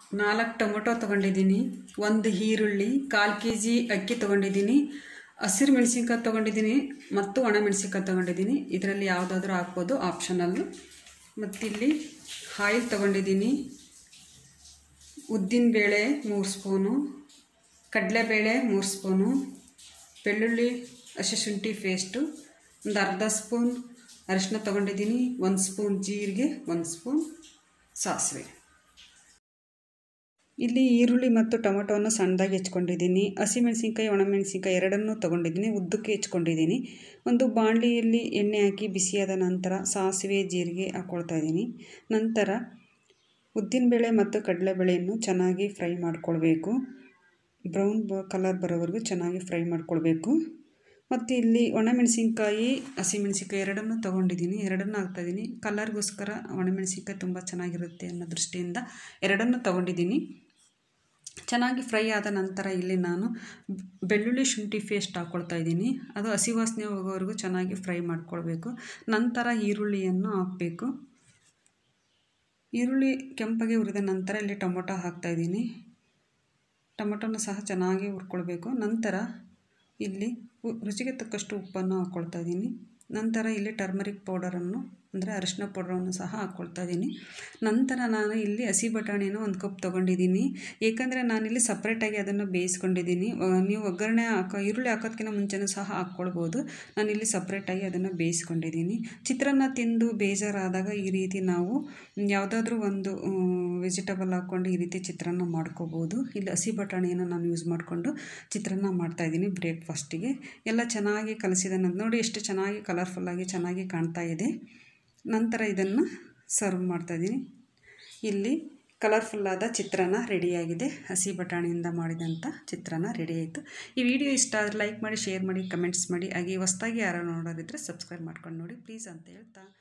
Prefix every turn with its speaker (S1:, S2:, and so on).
S1: ನಾಲ್ಕು ಟೊಮೊಟೊ ತೊಗೊಂಡಿದ್ದೀನಿ ಒಂದು ಈರುಳ್ಳಿ ಕಾಲು ಕೆ ಜಿ ಅಕ್ಕಿ ತೊಗೊಂಡಿದ್ದೀನಿ ಹಸಿರು ಮೆಣಸಿನ್ಕಾಯಿ ತೊಗೊಂಡಿದ್ದೀನಿ ಮತ್ತು ಒಣ ಮೆಣಸಿನ್ಕಾಯಿ ತೊಗೊಂಡಿದ್ದೀನಿ ಇದರಲ್ಲಿ ಯಾವುದಾದ್ರೂ ಹಾಕ್ಬೋದು ಆಪ್ಷನಲ್ಲು ಮತ್ತಿಲ್ಲಿ ಆಯಿಲ್ ತೊಗೊಂಡಿದ್ದೀನಿ ಉದ್ದಿನಬೇಳೆ ಮೂರು ಸ್ಪೂನು ಕಡಲೆಬೇಳೆ ಮೂರು ಸ್ಪೂನು ಬೆಳ್ಳುಳ್ಳಿ ಹಸಿಶುಂಠಿ ಪೇಸ್ಟು ಒಂದು ಅರ್ಧ ಸ್ಪೂನ್ ಅರಿಶಿನ ತೊಗೊಂಡಿದ್ದೀನಿ ಒಂದು ಸ್ಪೂನ್ ಜೀರಿಗೆ ಒಂದು ಸ್ಪೂನ್ ಸಾಸಿವೆ ಇಲ್ಲಿ ಈರುಳ್ಳಿ ಮತ್ತು ಟೊಮೊಟೊವನ್ನು ಸಣ್ಣದಾಗಿ ಹೆಚ್ಕೊಂಡಿದ್ದೀನಿ ಹಸಿಮೆಣಸಿನ್ಕಾಯಿ ಒಣಮೆಣಸಿನ್ಕಾಯಿ ಎರಡನ್ನೂ ತೊಗೊಂಡಿದ್ದೀನಿ ಉದ್ದಕ್ಕೆ ಹೆಚ್ಕೊಂಡಿದ್ದೀನಿ ಒಂದು ಬಾಣಲಿಯಲ್ಲಿ ಎಣ್ಣೆ ಹಾಕಿ ಬಿಸಿಯಾದ ನಂತರ ಸಾಸಿವೆ ಜೀರಿಗೆ ಹಾಕ್ಕೊಳ್ತಾ ಇದ್ದೀನಿ ನಂತರ ಉದ್ದಿನಬೇಳೆ ಮತ್ತು ಕಡಲೆಬೇಳೆಯನ್ನು ಚೆನ್ನಾಗಿ ಫ್ರೈ ಮಾಡ್ಕೊಳ್ಬೇಕು ಬ್ರೌನ್ ಬ ಕಲರ್ ಬರೋವರೆಗೂ ಚೆನ್ನಾಗಿ ಫ್ರೈ ಮಾಡ್ಕೊಳ್ಬೇಕು ಮತ್ತು ಇಲ್ಲಿ ಒಣಮೆಣಸಿನ್ಕಾಯಿ ಹಸಿಮೆಣಸಿನ್ಕಾಯಿ ಎರಡನ್ನೂ ತೊಗೊಂಡಿದ್ದೀನಿ ಎರಡನ್ನೂ ಹಾಕ್ತಾಯಿದ್ದೀನಿ ಕಲರ್ಗೋಸ್ಕರ ಒಣಮೆಣಸಿನ್ಕಾಯಿ ತುಂಬ ಚೆನ್ನಾಗಿರುತ್ತೆ ಅನ್ನೋ ದೃಷ್ಟಿಯಿಂದ ಎರಡನ್ನೂ ತೊಗೊಂಡಿದ್ದೀನಿ ಚೆನ್ನಾಗಿ ಫ್ರೈ ಆದ ನಂತರ ಇಲ್ಲಿ ನಾನು ಬೆಳ್ಳುಳ್ಳಿ ಶುಂಠಿ ಪೇಸ್ಟ್ ಹಾಕ್ಕೊಳ್ತಾ ಇದ್ದೀನಿ ಅದು ಹಸಿ ವಾಸನೆ ಹೋಗೋವರೆಗೂ ಚೆನ್ನಾಗಿ ಫ್ರೈ ಮಾಡ್ಕೊಳ್ಬೇಕು ನಂತರ ಈರುಳ್ಳಿಯನ್ನು ಹಾಕಬೇಕು ಈರುಳ್ಳಿ ಕೆಂಪಗೆ ಹುರಿದ ನಂತರ ಇಲ್ಲಿ ಟೊಮೊಟೊ ಹಾಕ್ತಾಯಿದ್ದೀನಿ ಟೊಮೊಟೊನ ಸಹ ಚೆನ್ನಾಗಿ ಹುರ್ಕೊಳ್ಬೇಕು ನಂತರ ಇಲ್ಲಿ ರುಚಿಗೆ ತಕ್ಕಷ್ಟು ಉಪ್ಪನ್ನು ಹಾಕ್ಕೊಳ್ತಾ ಇದ್ದೀನಿ ನಂತರ ಇಲ್ಲಿ ಟರ್ಮರಿಕ್ ಪೌಡರನ್ನು ಅಂದರೆ ಅರಿಶಿನ ಪೌಡ್ರನ್ನು ಸಹ ಹಾಕ್ಕೊಳ್ತಾ ಇದ್ದೀನಿ ನಂತರ ನಾನು ಇಲ್ಲಿ ಹಸಿ ಬಟಾಣಿಯನ್ನು ಒಂದು ಕಪ್ ತೊಗೊಂಡಿದ್ದೀನಿ ಏಕೆಂದರೆ ನಾನಿಲ್ಲಿ ಸಪ್ರೇಟಾಗಿ ಅದನ್ನು ಬೇಯಿಸ್ಕೊಂಡಿದ್ದೀನಿ ನೀವು ಒಗ್ಗರಣೆ ಹಾಕೋ ಈರುಳ್ಳಿ ಹಾಕೋದಕ್ಕಿಂತ ಮುಂಚೆನೂ ಸಹ ಹಾಕ್ಕೊಳ್ಬೋದು ನಾನಿಲ್ಲಿ ಸಪ್ರೇಟಾಗಿ ಅದನ್ನು ಬೇಯಿಸ್ಕೊಂಡಿದ್ದೀನಿ ಚಿತ್ರಾನ್ನ ತಿಂದು ಬೇಜಾರಾದಾಗ ಈ ರೀತಿ ನಾವು ಯಾವುದಾದ್ರೂ ಒಂದು ವೆಜಿಟಬಲ್ ಹಾಕ್ಕೊಂಡು ಈ ರೀತಿ ಚಿತ್ರಾನ್ನ ಮಾಡ್ಕೋಬೋದು ಇಲ್ಲಿ ಹಸಿ ಬಟಾಣಿಯನ್ನು ನಾನು ಯೂಸ್ ಮಾಡಿಕೊಂಡು ಚಿತ್ರಾನ್ನ ಮಾಡ್ತಾಯಿದ್ದೀನಿ ಬ್ರೇಕ್ಫಾಸ್ಟಿಗೆ ಎಲ್ಲ ಚೆನ್ನಾಗಿ ಕಲಸಿದ ನಂತರ ನೋಡಿ ಎಷ್ಟು ಚೆನ್ನಾಗಿ ಕಲರ್ಫುಲ್ಲಾಗಿ ಚೆನ್ನಾಗಿ ಕಾಣ್ತಾ ಇದೆ ನಂತರ ಇದನ್ನು ಸರ್ವ್ ಮಾಡ್ತಾಯಿದ್ದೀನಿ ಇಲ್ಲಿ ಕಲರ್ಫುಲ್ಲಾದ ಚಿತ್ರಾನ್ನ ರೆಡಿಯಾಗಿದೆ ಹಸಿ ಬಟಾಣಿಯಿಂದ ಮಾಡಿದಂಥ ಚಿತ್ರಾನ್ನ ರೆಡಿ ಆಯಿತು ಈ ವಿಡಿಯೋ ಇಷ್ಟ ಆದರೆ ಲೈಕ್ ಮಾಡಿ ಶೇರ್ ಮಾಡಿ ಕಮೆಂಟ್ಸ್ ಮಾಡಿ ಹಾಗೆ ಹೊಸ್ದಾಗಿ ಯಾರು ನೋಡೋದಿದ್ದರೆ ಸಬ್ಸ್ಕ್ರೈಬ್ ಮಾಡ್ಕೊಂಡು ನೋಡಿ ಪ್ಲೀಸ್ ಅಂತ ಹೇಳ್ತಾ